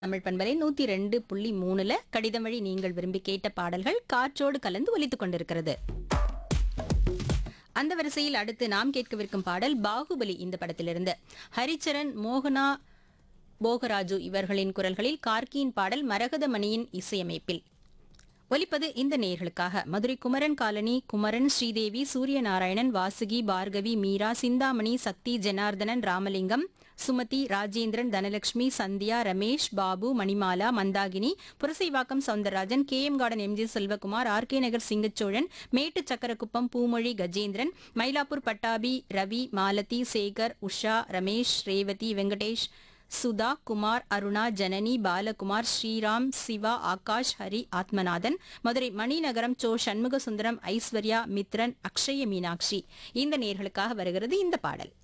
தமிழ் பண்பலை நூத்தி ரெண்டு புள்ளி மூணுல கடிதம் வழி நீங்கள் விரும்பி கேட்ட பாடல்கள் காற்றோடு கலந்து ஒலித்துக் கொண்டிருக்கிறது அந்த வரிசையில் அடுத்து நாம் கேட்கவிருக்கும் பாடல் பாகுபலி இந்த படத்திலிருந்து ஹரிச்சரன் மோகனா போகராஜு இவர்களின் குரல்களில் கார்கியின் பாடல் மரகதமணியின் இசையமைப்பில் ஒலிப்பது இந்த நேர்களுக்காக Madurai Kumaran colony Kumaran Sridevi Suryanarayanan Vasuki Bhargavi Meera Chintamani Shakti Janardhanan Ramalingam Sumathi Rajendran Dhanalakshmi Sandhya Ramesh Babu Manimala Mandakini Purasawalkam Soundararajan K M garden MG Selvakumar R K Nagar Singachozhan Mettu Sakkarakuppam Poomozhi Gajendran Mylapore Pattabi Ravi Malathi Sekar Usha Ramesh Revathi Venkatesh Sudha Kumar Aruna Janani Balakumar Sriram Siva Akash Hari Athmanathan Madurai Maninagaram சோ சண்முக சுந்தரம் ஐஸ்வர்யா மித்ரன் அக்ஷய மீனாட்சி இந்த நேர்களுக்காக வருகிறது இந்த பாடல்